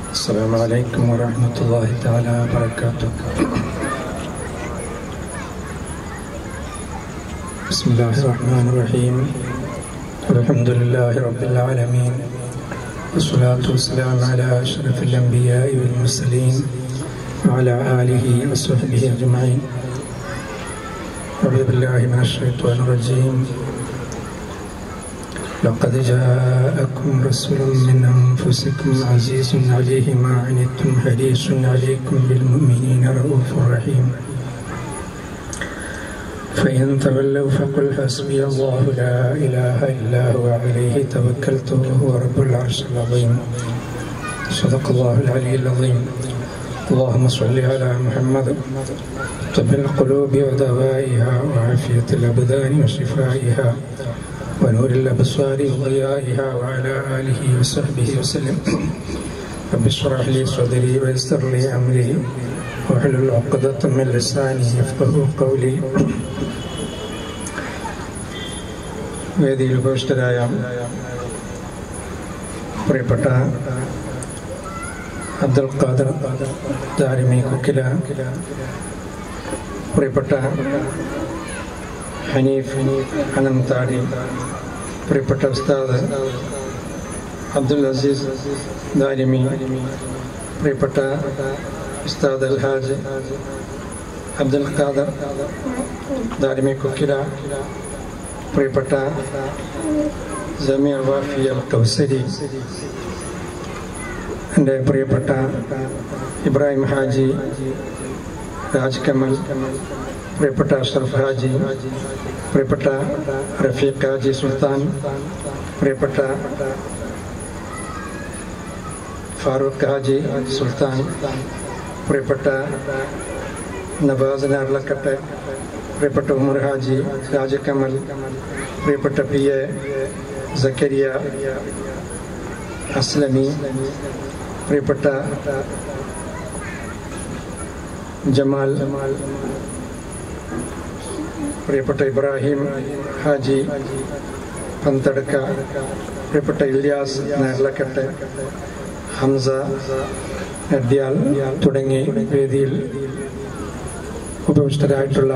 السلام عليكم ورحمة الله تعالى وبركاته بسم الله الرحمن الرحيم الحمد لله رب العالمين والصلاة والسلام على أشرف الأنبياء والمرسلين وعلى آله وصحبه أجمعين أعوذ بالله من الشيطان الرجيم لقد جاءكم رسول من أنفسكم عزيز عليه ما عنتم حريص عليكم بالمؤمنين رؤوف رحيم فإن تولوا فقل حسبي الله لا إله إلا هو عليه توكلت وهو رب العرش العظيم صدق الله العلي العظيم اللهم صل على محمد طب القلوب ودوائها وعافية الأبدان وشفائها ونور الأبصار وضيائها وعلى آله وصحبه وسلم رب اشرح لي صدري ويسر لي أمري واحلل عقدة من لساني يفقه قولي വേദിയിൽ ഉപവിഷ്ടരായ പ്രിയപ്പെട്ട അബ്ദുൽ ഖാദർ ദാരിമി കുക്കില പ്രിയപ്പെട്ട ഹനീഫ് അനന്താടി പ്രിയപ്പെട്ട ഉസ്താദ് അബ്ദുൽ അസീസ് ദാരിമി പ്രിയപ്പെട്ട ഉസ്താദ് അൽഹാജ് അബ്ദുൽ ഖാദർ ദാരിമി കുക്കില പ്രിയപ്പെട്ട ജമീർ വാഫി അൽ കൗസരി എൻ്റെ പ്രിയപ്പെട്ട ഇബ്രാഹിം ഹാജി രാജ് കമൽ പ്രിയപ്പെട്ട അഷ്റഫ് ഹാജി പ്രിയപ്പെട്ട റഫീഖ് ഹാജി സുൽത്താൻ പ്രിയപ്പെട്ട ഫാറൂഖ് ഹാജി സുൽത്താൻ പ്രിയപ്പെട്ട നവാസ് നാർലക്കട്ടെ പ്രിയപ്പെട്ട ഉമർ ഹാജി രാജകമൽ പ്രിയപ്പെട്ട പി എ സക്കരിയ അസ്ലമി പ്രിയപ്പെട്ട ജമാൽ പ്രിയപ്പെട്ട ഇബ്രാഹിം ഹാജി പന്തടക്ക പ്രിയപ്പെട്ട ഇല്യാസ് നേർലക്കട്ടെ ഹംസ നദ്യാൽ തുടങ്ങി വേദിയിൽ ഉപവിഷ്ടരായിട്ടുള്ള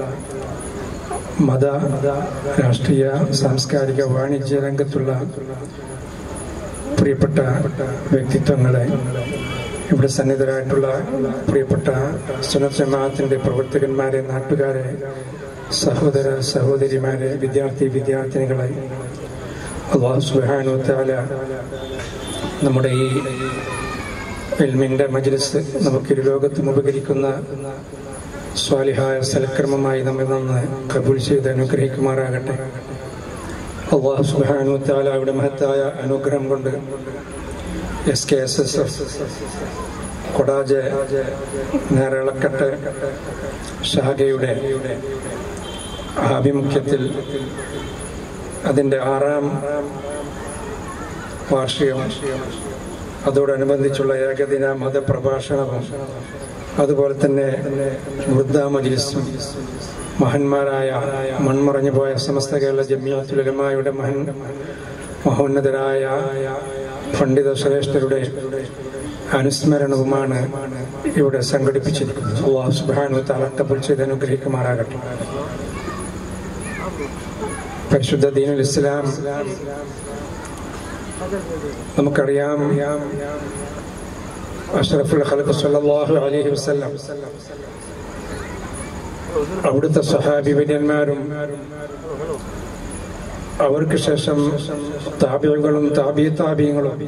മത രാഷ്ട്രീയ സാംസ്കാരിക വാണിജ്യ രംഗത്തുള്ള പ്രിയപ്പെട്ട വ്യക്തിത്വങ്ങളെ ഇവിടെ സന്നിധരായിട്ടുള്ള പ്രിയപ്പെട്ട സുനത് ജമാഅത്തിന്റെ പ്രവർത്തകന്മാരെ നാട്ടുകാരെ സഹോദര സഹോദരിമാരെ വിദ്യാർത്ഥി വിദ്യാർത്ഥിനികളെ അള്ളാഹു സുഹാനു താല നമ്മുടെ ഈ എൽമിന്റെ മജ്ലിസ് നമുക്കൊരു ലോകത്തും ഉപകരിക്കുന്ന സ്വാലിഹായ സൽക്രമമായി നമ്മിൽ നിന്ന് കബൂൽ ചെയ്ത് അനുഗ്രഹിക്കുമാറാകട്ടെ അള്ളാഹു സുബാനു താലയുടെ മഹത്തായ അനുഗ്രഹം കൊണ്ട് S K S S F കൊടാജ് നേരളക്കട്ട് ഷാഗയുടെ ആഭിമുഖ്യത്തിൽ അതിൻ്റെ ആറാം വാർഷികം അതോടനുബന്ധിച്ചുള്ള ഏകദിന മതപ്രഭാഷണവും അതുപോലെ തന്നെ വൃദ്ധ മജിലിസും മഹന്മാരായ മൺമറഞ്ഞു പോയ സമസ്ത കേരള ജമിയാത്തുലമായുടെ മഹൻ മഹോന്നതരായ പണ്ഡിത ശ്രേഷ്ഠരുടെ അനുസ്മരണവുമാണ് ഇവിടെ സംഘടിപ്പിച്ചിരിക്കുന്നത് അള്ളാഹു സുബാനു തലക്കപ്പൽ ചെയ്ത് അനുഗ്രഹിക്കുമാറാകട്ടെ പരിശുദ്ധ ദീനുൽ ഇസ്ലാം നമുക്കറിയാം അഷ്റഫുൽ ഖൽഖ് സല്ലല്ലാഹു അലൈഹി വസല്ലം അവിടുത്തെ സഹാബി വര്യന്മാരും അവർക്ക് ശേഷം താപികളും താപി താപിയങ്ങളും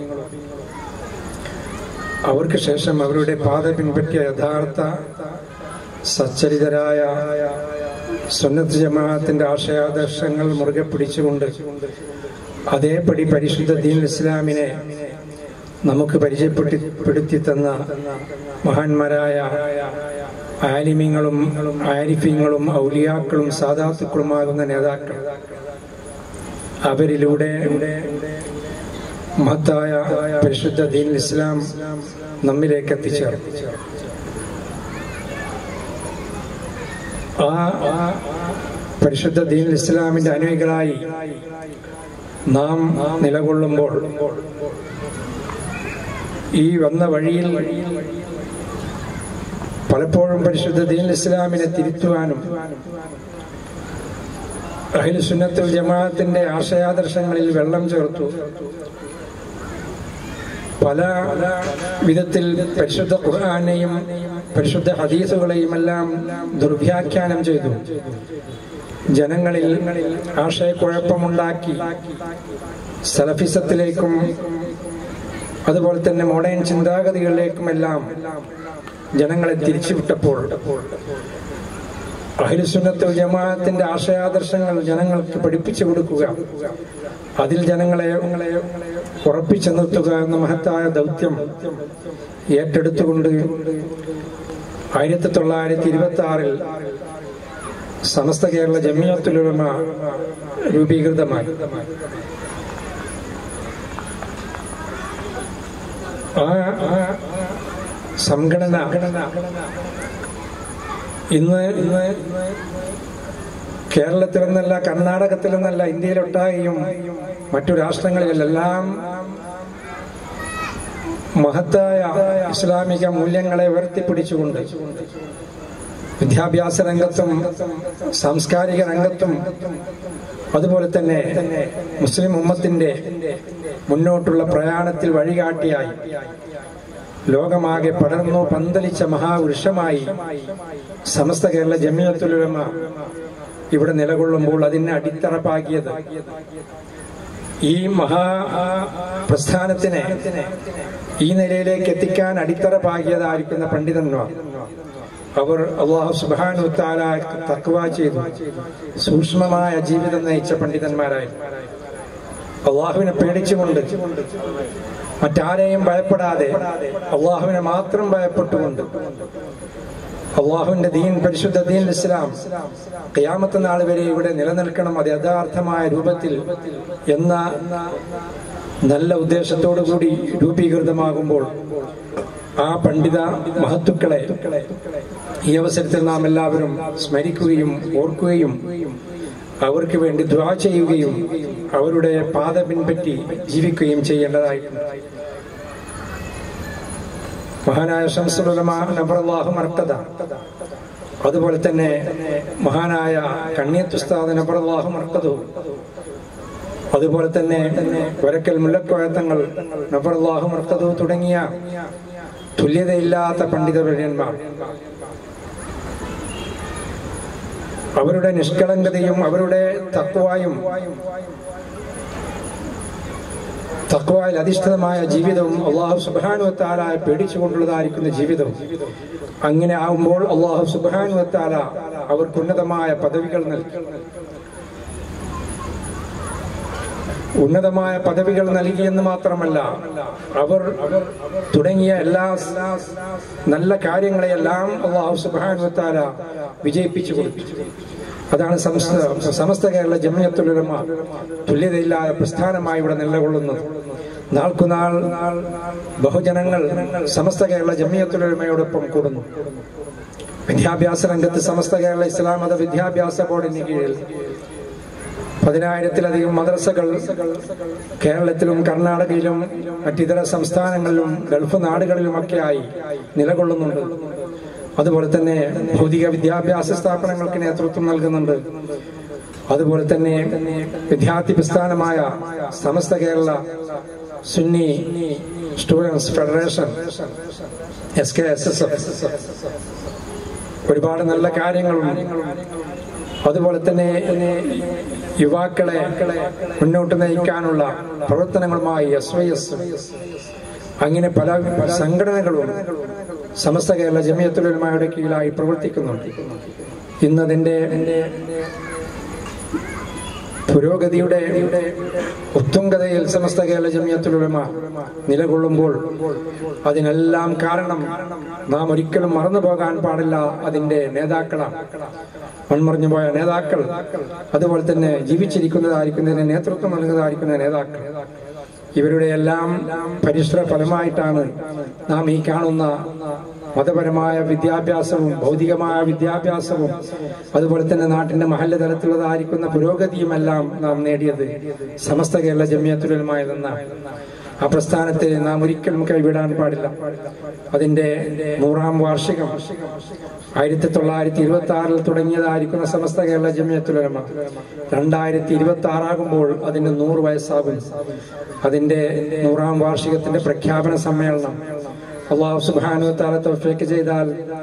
അവർക്ക് ശേഷം അവരുടെ പാത പിൻപറ്റിയ യഥാർത്ഥ സച്ചരിതരായ സുന്നത്ത് ജമാഅത്തിന്റെ ആശയാദർശങ്ങൾ മുറുകെ പിടിച്ചുകൊണ്ട് അതേപടി പരിശുദ്ധ ദീൻ ഇസ്ലാമിനെ നമുക്ക് പരിചയപ്പെടുത്തി തന്ന മഹാന്മാരായ ആലിമ്യങ്ങളും ആരിഫ്യങ്ങളും ഔലിയാക്കളും സാധാത്തുക്കളുമാകുന്ന നേതാക്കൾ അവരിലൂടെ മഹത്തായ പരിശുദ്ധ ദീൻ ഇസ്ലാം നമ്മിലേക്ക് എത്തിച്ചേർന്നു ആ പരിശുദ്ധ ദീൻ ഇസ്ലാമിന്റെ അനുയായികളായി നാം നിലകൊള്ളുമ്പോൾ ഈ വന്ന വഴിയിൽ പലപ്പോഴും പരിശുദ്ധ ദീൻ ഇസ്ലാമിനെ തിരുത്തുവാനും അഹിൽസുന്നത്തുൽ ജമാഅത്തിന്റെ ആശയാദർശങ്ങളിൽ വെള്ളം ചേർത്തു പല വിധത്തിൽ പരിശുദ്ധ ഖുർആാനെയും പരിശുദ്ധ ഹദീസുകളെയും എല്ലാം ദുർവ്യാഖ്യാനം ചെയ്തു ജനങ്ങളിൽ ആശയക്കുഴപ്പമുണ്ടാക്കി സലഫിസത്തിലേക്കും അതുപോലെ തന്നെ മോഡേൺ ചിന്താഗതികളിലേക്കുമെല്ലാം ജനങ്ങളെ തിരിച്ചുവിട്ടപ്പോൾ അഹിൽസുന്നത്ത് ജമാഅത്തിന്റെ ആശയാദർശങ്ങൾ ജനങ്ങൾക്ക് പഠിപ്പിച്ചു കൊടുക്കുക അതിൽ ജനങ്ങളെ ഉറപ്പിച്ചു നിർത്തുക എന്ന മഹത്തായ ദൗത്യം ഏറ്റെടുത്തുകൊണ്ട് ആയിരത്തി തൊള്ളായിരത്തി ഇരുപത്തി ആറിൽ സമസ്ത കേരള ജമിയത്തുലുലമ രൂപീകൃതമായി ആ ആ സംഘടന ഇന്ന് ഇന്ന് കേരളത്തിലെന്നല്ല കർണാടകത്തിലെന്നല്ല ഇന്ത്യയിലൊട്ടാകെയും മറ്റു രാഷ്ട്രങ്ങളിലെല്ലാം മഹത്തായ ഇസ്ലാമിക മൂല്യങ്ങളെ ഉയർത്തിപ്പിടിച്ചുകൊണ്ട് വിദ്യാഭ്യാസ രംഗത്തും സാംസ്കാരിക രംഗത്തും അതുപോലെ തന്നെ മുസ്ലിം ഉമ്മത്തിന്റെ മുന്നോട്ടുള്ള പ്രയാണത്തിൽ വഴികാട്ടിയായി ലോകമാകെ പടർന്നു പന്തലിച്ച മഹാവൃക്ഷമായി സമസ്ത കേരള ജമിയത്തുലമ ഇവിടെ നിലകൊള്ളുമ്പോൾ അതിനെ അടിത്തറപ്പാക്കിയത് ഈ മഹാ പ്രസ്ഥാനത്തിനെ ഈ നിലയിലേക്ക് എത്തിക്കാൻ അടിത്തറ പാകിയതായിരിക്കുന്ന പണ്ഡിതന്മാർ അവർ അള്ളാഹു സുബാനു താല തക്വ ചെയ്തു സൂക്ഷ്മമായ ജീവിതം നയിച്ച പണ്ഡിതന്മാരായി അള്ളാഹുവിനെ പേടിച്ചുകൊണ്ട് മറ്റാരെയും ഭയപ്പെടാതെ അള്ളാഹുവിനെ മാത്രം ഭയപ്പെട്ടുകൊണ്ട് അള്ളാഹുവിന്റെ ദീൻ പരിശുദ്ധ ദീൻ ഇസ്ലാം ഖിയാമത്ത് നാൾ വരെ ഇവിടെ നിലനിൽക്കണം അത് യഥാർത്ഥമായ രൂപത്തിൽ എന്ന നല്ല ഉദ്ദേശത്തോടു കൂടി രൂപീകൃതമാകുമ്പോൾ ആ പണ്ഡിത മഹത്തുക്കളെ ഈ അവസരത്തിൽ നാം എല്ലാവരും സ്മരിക്കുകയും ഓർക്കുകയും അവർക്ക് വേണ്ടി ദ്വാ ചെയ്യുകയും അവരുടെ പാത പിൻപറ്റി ജീവിക്കുകയും ചെയ്യേണ്ടതായിട്ടുണ്ട് മഹാനായ ഷംസുലമ നബറല്ലാഹു മർക്കത അതുപോലെ തന്നെ മഹാനായ കണ്ണിയത്തുസ്താദ് നബറല്ലാഹു മർക്കതു അതുപോലെ തന്നെ വരക്കൽ മുല്ലക്കോഴത്തങ്ങൾ നബറല്ലാഹു മർക്കതു തുടങ്ങിയ തുല്യതയില്ലാത്ത പണ്ഡിതവര്യന്മാർ അവരുടെ നിഷ്കളങ്കതയും അവരുടെ തത്വായും തക്വായിൽ അധിഷ്ഠിതമായ ജീവിതവും അള്ളാഹു സുബാനുവത്താല പേടിച്ചുകൊണ്ടുള്ളതായിരിക്കുന്ന ജീവിതം അങ്ങനെ ആവുമ്പോൾ അള്ളാഹു സുബാനുവത്താല അവർക്ക് ഉന്നതമായ പദവികൾ നൽകി ഉന്നതമായ പദവികൾ നൽകിയെന്ന് മാത്രമല്ല അവർ തുടങ്ങിയ എല്ലാ നല്ല കാര്യങ്ങളെയെല്ലാം അള്ളാഹു സുബാനുവത്താല വിജയിപ്പിച്ചു കൊടുത്തു അതാണ് സമസ്ത സമസ്ത കേരള ജമിയത്തുലമ തുല്യതയില്ലാത്ത പ്രസ്ഥാനമായി ഇവിടെ നിലകൊള്ളുന്നത് നാൾക്കുനാൾ ബഹുജനങ്ങൾ സമസ്ത കേരള ജമിയത്തുലമയോടൊപ്പം കൂടുന്നു വിദ്യാഭ്യാസ രംഗത്ത് സമസ്ത കേരള ഇസ്ലാം മത വിദ്യാഭ്യാസ ബോർഡിന് കീഴിൽ പതിനായിരത്തിലധികം മദ്രസകൾ കേരളത്തിലും കർണാടകയിലും മറ്റിതര സംസ്ഥാനങ്ങളിലും ഗൾഫ് നാടുകളിലുമൊക്കെയായി നിലകൊള്ളുന്നുണ്ട് അതുപോലെ തന്നെ ഭൗതിക വിദ്യാഭ്യാസ സ്ഥാപനങ്ങൾക്ക് നേതൃത്വം നൽകുന്നുണ്ട് അതുപോലെ തന്നെ വിദ്യാർത്ഥി പ്രസ്ഥാനമായ Samastha Kerala Sunni students federation S K S S F ഒരുപാട് നല്ല കാര്യങ്ങളും അതുപോലെ തന്നെ യുവാക്കളെ മുന്നോട്ട് നയിക്കാനുള്ള പ്രവർത്തനങ്ങളുമായി എസ് വൈ എസ് അങ്ങനെ പല സംഘടനകളും സമസ്ത കേരള ജമിയത്തുലമായുടെ കീഴിലായി പ്രവർത്തിക്കുന്നുണ്ട് ഇന്നതിന്റെ പുരോഗതിയുടെ ഉത്തുംഗതയിൽ സമസ്ത കേരള ജമിയത്തുലമ നിലകൊള്ളുമ്പോൾ അതിനെല്ലാം കാരണം നാം ഒരിക്കലും മറന്നു പോകാൻ പാടില്ല അതിന്റെ നേതാക്കളാണ് മൺമറിഞ്ഞു പോയ നേതാക്കൾ അതുപോലെ തന്നെ ജീവിച്ചിരിക്കുന്നതായിരിക്കുന്നതിന് നേതൃത്വം നൽകുന്നതായിരിക്കുന്ന നേതാക്കൾ ഇവരുടെ എല്ലാം പരിശ്രമ ഫലമായിട്ടാണ് നാം ഈ കാണുന്ന മതപരമായ വിദ്യാഭ്യാസവും ഭൗതികമായ വിദ്യാഭ്യാസവും അതുപോലെ തന്നെ നാട്ടിന്റെ മഹല്ല തലത്തിലുള്ളതായിരിക്കുന്ന പുരോഗതിയുമെല്ലാം നാം നേടിയത് സമസ്ത കേരള ജമിയത്തുലമായി നിന്നാണ് ആ പ്രസ്ഥാനത്തെ നാം ഒരിക്കലും കൈവിടാൻ പാടില്ല അതിന്റെ നൂറാം വാർഷികം ആയിരത്തി തൊള്ളായിരത്തി ഇരുപത്തി ആറിൽ തുടങ്ങിയതായിരിക്കുന്ന സമസ്ത കേരള ജമിയത്തുലമ രണ്ടായിരത്തി ഇരുപത്തി ആറാകുമ്പോൾ അതിന്റെ നൂറ് വയസ്സാകും അതിന്റെ നൂറാം വാർഷികത്തിന്റെ പ്രഖ്യാപന സമ്മേളനം അള്ളാഹു സുബാനു താല തോഫിക്ക് ചെയ്താൽ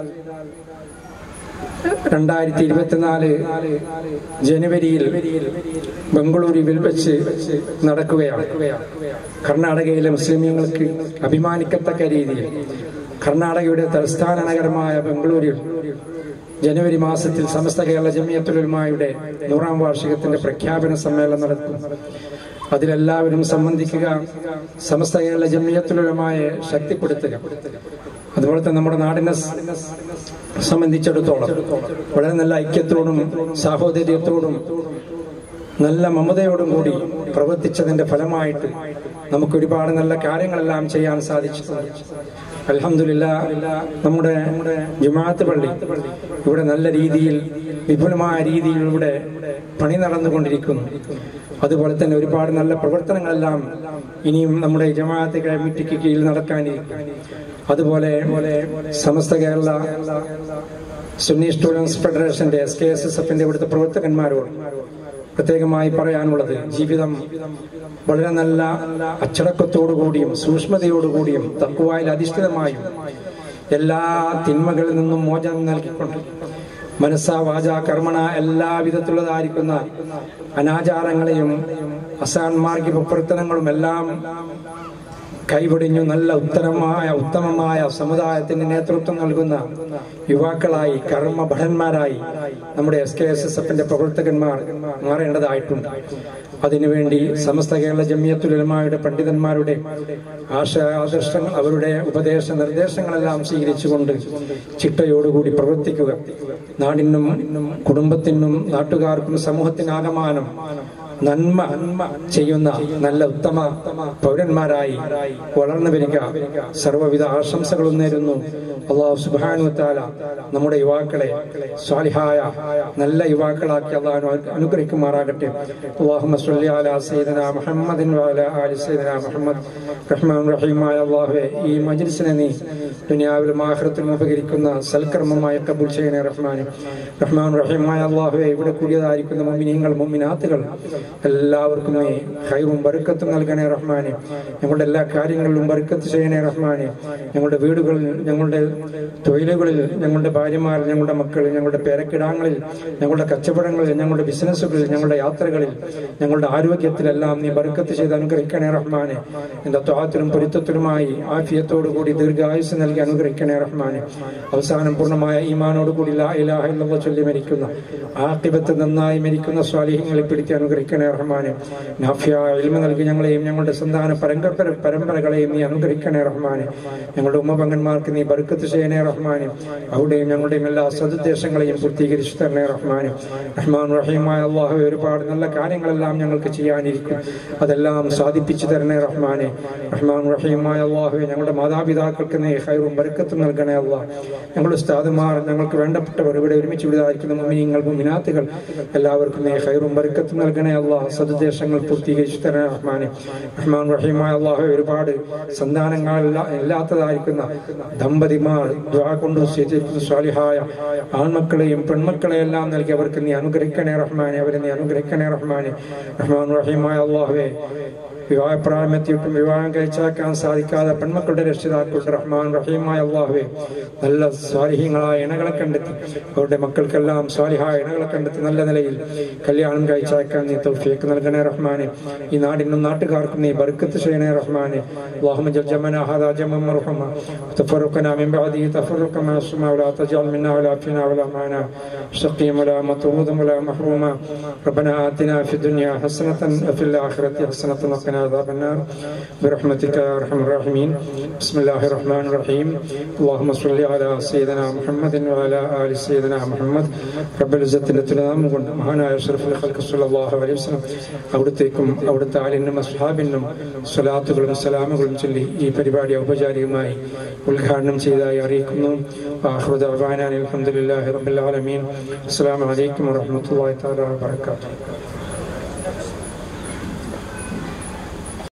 രണ്ടായിരത്തി ഇരുപത്തിനാല് ജനുവരിയിൽ ബംഗളൂരുവിൽ വെച്ച് നടക്കുകയാണ് കർണാടകയിലെ മുസ്ലിമീങ്ങൾക്ക് അഭിമാനിക്കത്തക്ക രീതിയിൽ കർണാടകയുടെ തലസ്ഥാന നഗരമായ ബംഗളൂരിൽ ജനുവരി മാസത്തിൽ സമസ്ത കേരള ജമിയത്തുലമായുടെ നൂറാം വാർഷികത്തിന്റെ പ്രഖ്യാപന സമ്മേളനം നടക്കും അതിലെല്ലാവരും സംബന്ധിക്കുക സമസ്ത കേരള ജമിയത്തുലമായെ ശക്തിപ്പെടുത്തുക അതുപോലെ തന്നെ നമ്മുടെ നാടിനെ സംബന്ധിച്ചിടത്തോളം വളരെ നല്ല ഐക്യത്തോടും സാഹോദര്യത്തോടും നല്ല മമതയോടും കൂടി പ്രവർത്തിച്ചതിന്റെ ഫലമായിട്ട് നമുക്ക് ഒരുപാട് നല്ല കാര്യങ്ങളെല്ലാം ചെയ്യാൻ സാധിച്ചിട്ടുണ്ട് അലഹമില്ല നമ്മുടെ ജുമാഅത്ത് പള്ളി ഇവിടെ നല്ല രീതിയിൽ വിപുലമായ രീതിയിൽ ഇവിടെ പണി നടന്നുകൊണ്ടിരിക്കുന്നു അതുപോലെ തന്നെ ഒരുപാട് നല്ല പ്രവർത്തനങ്ങളെല്ലാം ഇനിയും നമ്മുടെ ജമാഅത്ത് കമ്മിറ്റിക്ക് കീഴിൽ നടക്കാനിരിക്കും അതുപോലെ സമസ്ത കേരള സുന്നി സ്റ്റുഡൻസ് ഫെഡറേഷന്റെ എസ് കെ എസ് എസ് എഫിന്റെ ഇവിടുത്തെ പ്രവർത്തകന്മാരോട് പ്രത്യേകമായി പറയാനുള്ളത് ജീവിതം വളരെ നല്ല അച്ചടക്കത്തോടുകൂടിയും സൂക്ഷ്മതയോടുകൂടിയും തക്കുവായിൽ അധിഷ്ഠിതമായും എല്ലാ തിന്മകളിൽ നിന്നും മോചനം നൽകിക്കൊണ്ട് മനസ്സ വാച കർമ്മണ എല്ലാ വിധത്തിലുള്ളതായിരിക്കുന്ന അനാചാരങ്ങളെയും അസാൻമാർഗിക പ്രവർത്തനങ്ങളും എല്ലാം കൈവടിഞ്ഞു നല്ല ഉത്തരമായ ഉത്തമമായ സമുദായത്തിന് നേതൃത്വം നൽകുന്ന യുവാക്കളായി കർമ്മ ഭടന്മാരായി നമ്മുടെ എസ് കെ എസ് എസ് എഫിന്റെ പ്രവർത്തകന്മാർ മാറേണ്ടതായിട്ടുണ്ട് അതിനുവേണ്ടി സമസ്ത കേരള ജമിയത്തുലമായുടെ പണ്ഡിതന്മാരുടെ ആശയ ആദർശങ്ങൾ അവരുടെ ഉപദേശ നിർദ്ദേശങ്ങളെല്ലാം സ്വീകരിച്ചുകൊണ്ട് ചിട്ടയോടുകൂടി പ്രവർത്തിക്കുക നാടിനും കുടുംബത്തിനും നാട്ടുകാർക്കും സമൂഹത്തിനാകമാനം നന്മ ചെയ്യുന്ന നല്ല ഉത്തമ പൗരന്മാരായി വളർന്നു വരിക സർവ്വവിധ ആശംസകളും നേരുന്നു അള്ളാഹു സുബാനു താല നമ്മുടെ യുവാക്കളെ സ്വാലിഹായ നല്ല യുവാക്കളാക്കി അള്ളാഹു അനുഗ്രഹിക്കുമാറാകട്ടെ അള്ളാഹു സല്ലി അലാ സയ്യിദന മുഹമ്മദിൻ വഅലാ ആലി സയ്യിദന മുഹമ്മദ് റഹ്മാൻ റഹീമായ അള്ളാഹുവെ ഈ മജ്ലിസിനെ നീ ദുനിയാവിലും ആഖിറത്തിലും ഉപകരിക്കുന്ന സൽക്കർമ്മമായ കബൂൽ ചെയ്യണേ റഹ്മാൻ റഹ്മാൻ റഹീമായ അള്ളാഹുവെ ഇവിടെ കൂടിയതായിരിക്കുന്ന മുമിനീങ്ങൾ മുമിനാത്തുകൾ എല്ലാവർക്കും നീ ഹൈവും ബറുക്കത്തും നൽകണേ റഹ്മാനെ ഞങ്ങളുടെ എല്ലാ കാര്യങ്ങളിലും ബറുക്കത്ത് ചെയ്യണേ റഹ്മാനെ ഞങ്ങളുടെ വീടുകളിൽ ഞങ്ങളുടെ തൊഴിലുകളിൽ ഞങ്ങളുടെ ഭാര്യമാർ ഞങ്ങളുടെ മക്കൾ ഞങ്ങളുടെ പേരക്കിടാങ്ങളിൽ ഞങ്ങളുടെ കച്ചവടങ്ങളിൽ ഞങ്ങളുടെ ബിസിനസ്സുകളിൽ ഞങ്ങളുടെ യാത്രകളിൽ ഞങ്ങളുടെ ആരോഗ്യത്തിലെല്ലാം നീ ബറുക്കത്ത് ചെയ്ത് അനുഗ്രഹിക്കണേ റഹ്മാനെ എന്റെ ത്വാത്തിലും പൊരുത്തത്തിലുമായി ആഫിയത്തോടു കൂടി ദീർഘായുസ് നൽകി അനുഗ്രഹിക്കണേ റഹ്മാനെ അവസാനം പൂർണ്ണമായ ഈമാനോട് കൂടി ലാ ഇലാഹ ഇല്ലല്ലാഹ് ചൊല്ലി മരിക്കുന്ന ആക്കിബത്ത് നന്നായി മരിക്കുന്ന സ്വാലിഹ്യങ്ങളെ പിടിച്ച് അനുഗ്രഹിക്കണേ റഹ്മാനെ നാഫിയ ഇൽമ നൽകി ഞങ്ങളെയും ഞങ്ങളുടെ സന്താന പരമ്പര പരമ്പരകളെയും നീ അനുഗ്രഹിക്കണേ റഹ്മാനെ ഞങ്ങളുടെ ഉമ്മപങ്കന്മാർക്ക് നീ ബർക്കത്ത് ചെയ്യണേ റഹ്മാനെ അവിടെയും ഞങ്ങളുടെയും എല്ലാ സതുദ്ദേശങ്ങളെയും പൂർത്തീകരിച്ചു തരണേ റഹ്മാനെ റഹ്മാൻ റഹീമായ അള്ളാഹു ഒരുപാട് നല്ല കാര്യങ്ങളെല്ലാം ഞങ്ങൾക്ക് ചെയ്യാനിരിക്കും അതെല്ലാം സാധിപ്പിച്ചു തരണേ റഹ്മാനെ റഹ്മാൻ റഹീമായ അള്ളാഹു ഞങ്ങളുടെ മാതാപിതാക്കൾക്ക് നീ ഹൈറും ബർക്കത്തും നൽകണേ അള്ളാഹ് ഞങ്ങളുടെ ഉസ്താദുമാർ ഞങ്ങൾക്ക് വേണ്ടപ്പെട്ടവർ ഇവിടെ ഒരുമിച്ച് വിടുതായിരിക്കുന്ന മുമിനിങ്ങൾ മുമിനാത്തുകൾ എല്ലാവർക്കും നീ ഹൈറും ബർക്കത്തും നൽകണേ അള്ളാഹ് സതുദ്ദേശങ്ങൾ പൂർത്തീകരിച്ചു തരണേ റഹ്മാനെ റഹ്മാൻ റഹീമായ അള്ളാഹു ഒരുപാട് സന്താനങ്ങൾ ഇല്ലാത്തതായിരിക്കുന്ന ദമ്പതിമാർ ദ്വാ കൊണ്ട് സ്വീകരിക്കുന്ന സ്വാലിഹായ ആൺമക്കളെയും പെൺമക്കളെയെല്ലാം നൽകി അവർക്ക് നീ അനുഗ്രഹിക്കണേ റഹ്മാനെ അവരെ നീ അനുഗ്രഹിക്കണേ റഹ്മാനെ റഹ്മാൻ റഹീമായ അള്ളാഹുവേ വിവാഹപ്രാരംഭത്തിയിട്ടും വിവാഹം കഴിച്ചാക്കാൻ സാധിക്കാതെ പെൺമക്കളുടെ രക്ഷിതാക്കളുടെ റഹ്മാൻ റഹീമായ അള്ളാഹുവെ നല്ല സ്വാലിഹ്യങ്ങളായ ഇണകളെ കണ്ടെത്തി അവരുടെ മക്കൾക്കെല്ലാം സ്വാലിഹായ ഇണകളെ കണ്ടെത്തി നല്ല നിലയിൽ കല്യാണം കഴിച്ചാക്കാൻ നീ തൗഫീഖ് നൽകണേ റഹ്മാനെ ഈ നാടിനും നാട്ടുകാർക്കും നീ ബർക്കത്ത് ചെയ്യണേ റഹ്മാനെ اللهم جل جمعنا هذا جمعا مرحما وتفرقنا من بعده تفرقا معصوما ولا تجعل منا ولا فينا ولا معنا شقيا ولا مطرودا ولا محروما ربنا آتنا في الدنيا حسنة وفي الآخرة حسنة وقنا عذاب النار برحمتك يا أرحم الراحمين بسم الله الرحمن الرحيم اللهم صل على سيدنا محمد وعلى آل سيدنا محمد رب العزة لتنام കൊണ്ട് മഹാനായ അഷ്റഫുൽ ഖൽഖ് സല്ലല്ലാഹു അലൈഹി വസല്ലം അവിടത്തേക്കും അവിടുത്തെ ആലിനും അസ്ഹാബിനും സ്വലാത്തുകളും സലാമുകളും ചൊല്ലി ഈ പരിപാടി ഔപചാരികമായി ഉദ്ഘാടനം ചെയ്തതായി അറിയിക്കുന്നു ആഹ്റുദ അൽഹംദുലില്ലാഹി റബ്ബിൽ ആലമീൻ അസ്സലാമു അലൈക്കും വറഹ്മത്തുള്ളാഹി തആല വബറകാതുഹു